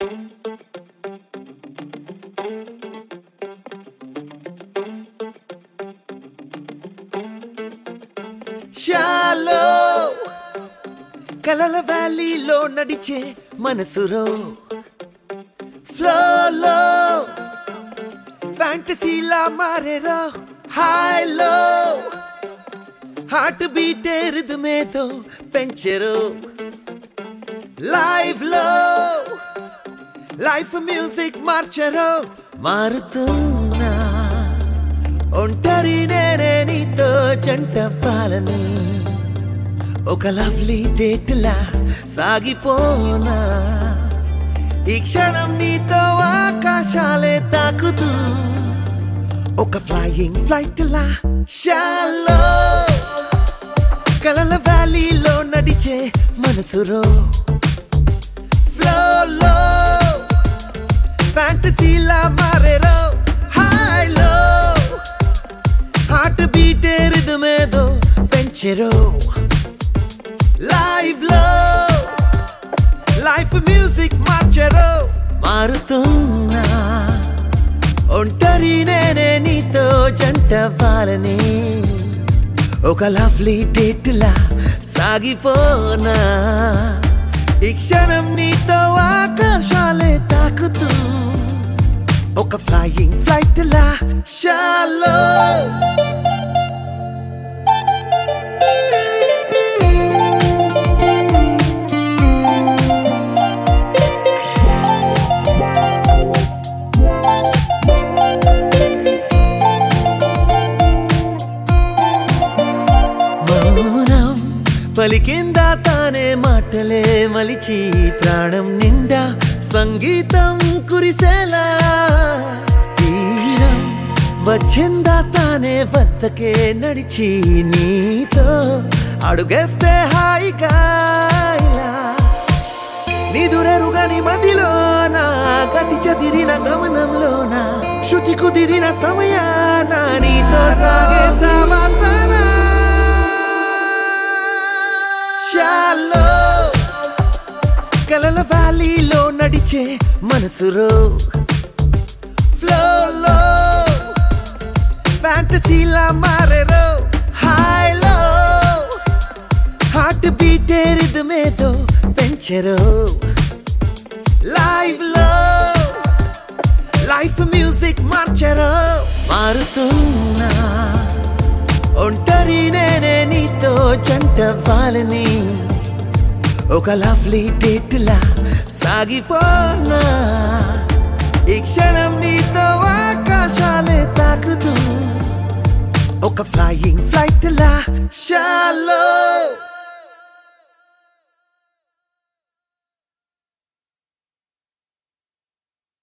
shallow కలల వ్యాలీలో నడిచే మనసురో ఫ్లోలో ఫ్యాంటసీలా మారేరో హాయ్లో హార్ట్ బీటే రిధమేతో పెంచెరు లైవ్ లో లైఫ్ మ్యూజిక్ మార్చరు మారుతున్నా ఒంటరి నేనే నీతో జంటవ్వాలని ఒక లవ్లీ డేట్ లా సాగిపోనా ఈ క్షణం నీతో ఆకాశాలే తాకుతూ ఒక ఫ్లయింగ్ ఫ్లైట్ లా షాలో కలల వ్యాలీలో నడిచే మనసురో ఫ్లోలో ఫ్యాంటసీలా మారేరో హాయ్లో హార్ట్ బీటే రిధమేదో పెంచెరో లైవ్ లో లైఫ్ మ్యూజిక్ మార్చెరో మారుతున్నా ఒంటరి నేనే నీతో జంటవ్వాలని ఒక లవ్లీ డేట్ లా సాగిపోనా ఈ క్షణం నీతో ఆకాశాలే తాకుతూ ఒక ఫ్లయింగ్ ఫ్లైట్ లా షాలో మౌనం పలికిందా తానే మాటలే మలిచి ప్రాణం నిండా సంగీతం కురిసేలా తీరం వచ్చిందా తానే వద్దకే నడిచి నీతో అడుగేస్తే హాయిగా ఇలా నిదురెరుగని మదిలోన గతి చదిరిన గమనంలోన శృతి కుదిరిన సమయాన నీతో సాగే సమాసన షాలో కలల వ్యాలీలో నడిచే మనసురో ఫ్లోలో ఫ్యాంటసీలా మారేరో హాయ్లో హార్ట్ బీటే రిధమేదో పెంచెరో లైవ్ లో లైఫ్ మ్యూజిక్ మార్చెరో మారుతున్నా ఒంటరి నేనే నీతో జంటవ్వాలని ఒక లవ్లీ డేట్ లా సాగిపోనా ఈ క్షణం నీతో ఆకాశాలే తాకుతూ ఒక ఫ్లయింగ్ ఫ్లైట్ లా షాలో